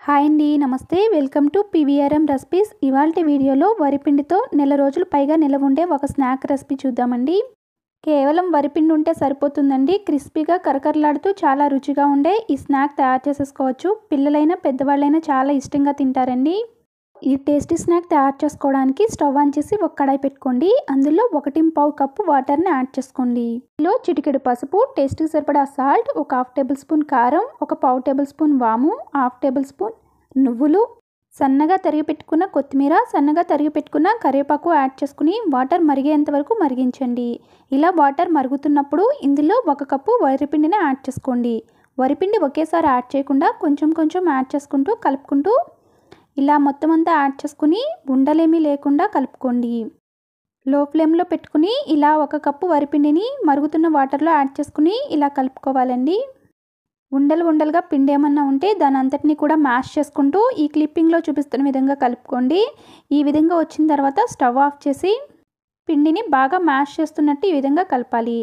hi అండి నమస్తే welcome to PVRM recipes ఇవాళ వీడియోలో వరిపిండితో నెల రోజులు పైగా నిలవ ఉండే ఒక స్నాక్ రెసిపీ చూద్దామండి కేవలం వరిపిండి ఉంటే సరిపోతుందండి క్రిస్పీగా కరకరలాడుతూ చాలా రుచిగా ఉండే ఈ స్నాక్ తయారు చేసేసుకోవచ్చు పిల్లలైనా పెద్దవాళ్ళైనా చాలా ఇష్టంగా తింటారండి ఈ టేస్టీ స్నాక్ తయారు చేసుకోవడానికి స్టవ్ ఆన్ చేసి ఒక కడాయి పెట్టుకోండి అందులో ఒకటి పావు కప్పు వాటర్ని యాడ్ చేసుకోండి ఇందులో చిటికెడు పసుపు టేస్ట్కి సరిపడా సాల్ట్ ఒక హాఫ్ టేబుల్ స్పూన్ కారం ఒక పావు టేబుల్ స్పూన్ వాము హాఫ్ టేబుల్ స్పూన్ నువ్వులు సన్నగా తరిగి పెట్టుకున్న కొత్తిమీర సన్నగా తరిగి పెట్టుకున్న కరివేపాకు యాడ్ చేసుకుని వాటర్ మరిగేంత వరకు మరిగించండి ఇలా వాటర్ మరుగుతున్నప్పుడు ఇందులో ఒక కప్పు వరిపిండిని యాడ్ చేసుకోండి వరిపిండి ఒకేసారి యాడ్ చేయకుండా కొంచెం కొంచెం యాడ్ చేసుకుంటూ కలుపుకుంటూ ఇలా మొత్తం అంతా యాడ్ చేసుకుని ఉండలేమీ లేకుండా కలుపుకోండి లో ఫ్లేమ్లో పెట్టుకుని ఇలా ఒక కప్పు వరిపిండిని మరుగుతున్న వాటర్లో యాడ్ చేసుకుని ఇలా కలుపుకోవాలండి ఉండలు ఉండలుగా పిండి ఏమన్నా ఉంటే దాని అంతటిని కూడా మ్యాష్ చేసుకుంటూ ఈ క్లిప్పింగ్లో చూపిస్తున్న విధంగా కలుపుకోండి ఈ విధంగా వచ్చిన తర్వాత స్టవ్ ఆఫ్ చేసి పిండిని బాగా మ్యాష్ చేస్తున్నట్టు ఈ విధంగా కలపాలి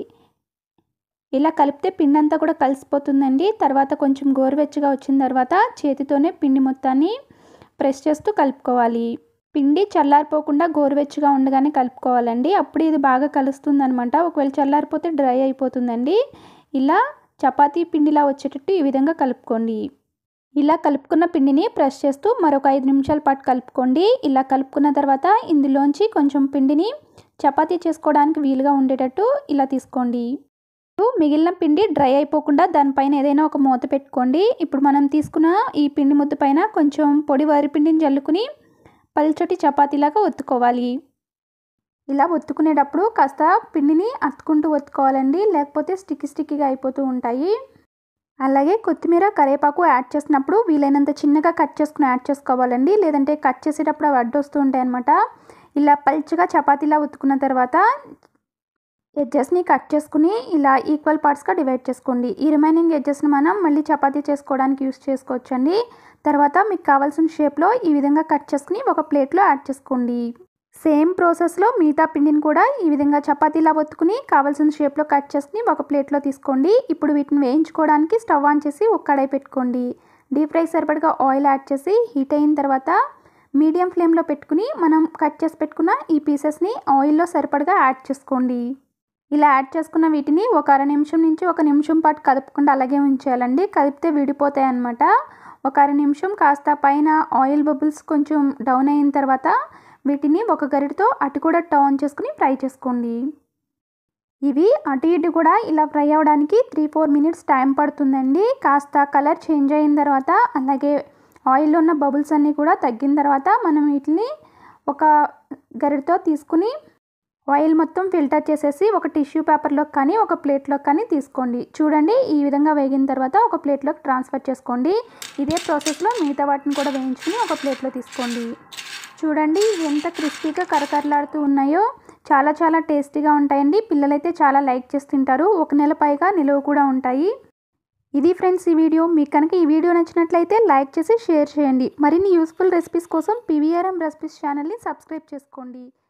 ఇలా కలిపితే పిండి అంతా కూడా కలిసిపోతుందండి తర్వాత కొంచెం గోరువెచ్చగా వచ్చిన తర్వాత చేతితోనే పిండి మొత్తాన్ని ప్రెస్ చేస్తూ కలుపుకోవాలి పిండి చల్లారిపోకుండా గోరువెచ్చగా ఉండగానే కలుపుకోవాలండి అప్పుడు ఇది బాగా కలుస్తుంది అనమాట ఒకవేళ చల్లారిపోతే డ్రై అయిపోతుందండి ఇలా చపాతీ పిండిలా వచ్చేటట్టు ఈ విధంగా కలుపుకోండి ఇలా కలుపుకున్న పిండిని ప్రెస్ చేస్తూ మరొక ఐదు నిమిషాల పాటు కలుపుకోండి ఇలా కలుపుకున్న తర్వాత ఇందులోంచి కొంచెం పిండిని చపాతీ చేసుకోవడానికి వీలుగా ఉండేటట్టు ఇలా తీసుకోండి మిగిలిన పిండి డ్రై అయిపోకుండా దానిపైన ఏదైనా ఒక మూత పెట్టుకోండి ఇప్పుడు మనం తీసుకున్న ఈ పిండి ముద్ద పైన కొంచెం పొడి వరి పిండిని జల్లుకుని పల్చటి చపాతీలాగా ఒత్తుకోవాలి ఇలా ఒత్తుకునేటప్పుడు కాస్త పిండిని అత్తుకుంటూ ఒత్తుకోవాలండి లేకపోతే స్టిక్కి స్టిక్కిగా అయిపోతూ ఉంటాయి అలాగే కొత్తిమీర కరివేపాకు యాడ్ చేసినప్పుడు వీలైనంత చిన్నగా కట్ చేసుకుని యాడ్ చేసుకోవాలండి లేదంటే కట్ చేసేటప్పుడు అవి అడ్డొస్తూ ఉంటాయి అనమాట ఇలా పల్చగా చపాతీలా ఉత్తుకున్న తర్వాత ఎడ్జెస్ని కట్ చేసుకుని ఇలా ఈక్వల్ పార్ట్స్గా డివైడ్ చేసుకోండి ఈ రిమైనింగ్ ఎడ్జెస్ని మనం మళ్ళీ చపాతీ చేసుకోవడానికి యూస్ చేసుకోవచ్చండి తర్వాత మీకు కావాల్సిన షేప్లో ఈ విధంగా కట్ చేసుకుని ఒక ప్లేట్లో యాడ్ చేసుకోండి సేమ్ ప్రాసెస్లో మిగతా పిండిని కూడా ఈ విధంగా చపాతీలా ఒత్తుకుని కావాల్సిన షేప్లో కట్ చేసుకుని ఒక ప్లేట్లో తీసుకోండి ఇప్పుడు వీటిని వేయించుకోవడానికి స్టవ్ ఆన్ చేసి ఒక కడాయి పెట్టుకోండి డీప్ ఫ్రై సరిపడగా ఆయిల్ యాడ్ చేసి హీట్ అయిన తర్వాత మీడియం ఫ్లేమ్లో పెట్టుకుని మనం కట్ చేసి పెట్టుకున్న ఈ పీసెస్ని ఆయిల్లో సరిపడగా యాడ్ చేసుకోండి ఇలా యాడ్ చేసుకున్న వీటిని ఒక అర నిమిషం నుంచి ఒక నిమిషం పాటు కదపకుండా అలాగే ఉంచేయాలండి కదిపితే విడిపోతాయి అన్నమాట ఒక అర నిమిషం కాస్త పైన ఆయిల్ బబుల్స్ కొంచెం డౌన్ అయిన తర్వాత వీటిని ఒక గరిటతో అటు కూడా టర్న్ చేసుకుని ఫ్రై చేసుకోండి ఇవి అటు ఇటు కూడా ఇలా ఫ్రై అవ్వడానికి త్రీ ఫోర్ మినిట్స్ టైం పడుతుందండి కాస్త కలర్ చేంజ్ అయిన తర్వాత అలాగే ఆయిల్లో ఉన్న బబుల్స్ అన్నీ కూడా తగ్గిన తర్వాత మనం వీటిని ఒక గరిటతో తీసుకుని ఆయిల్ మొత్తం ఫిల్టర్ చేసేసి ఒక టిష్యూ పేపర్లోకి కానీ ఒక ప్లేట్లోకి కానీ తీసుకోండి చూడండి ఈ విధంగా వేగిన తర్వాత ఒక ప్లేట్లోకి ట్రాన్స్ఫర్ చేసుకోండి ఇదే ప్రాసెస్లో మిగతా వాటిని కూడా వేయించుకుని ఒక ప్లేట్లో తీసుకోండి చూడండి ఎంత క్రిస్పీగా కరకరలాడుతూ ఉన్నాయో చాలా చాలా టేస్టీగా ఉంటాయండి పిల్లలైతే చాలా లైక్ చేసి తింటారు ఒక నెల పైగా నిలువ కూడా ఉంటాయి ఇది ఫ్రెండ్స్ ఈ వీడియో మీకు కనుక ఈ వీడియో నచ్చినట్లయితే లైక్ చేసి షేర్ చేయండి మరిన్ని యూస్ఫుల్ రెసిపీస్ కోసం పీవీఆర్ఎం రెసిపీస్ ఛానల్ని సబ్స్క్రైబ్ చేసుకోండి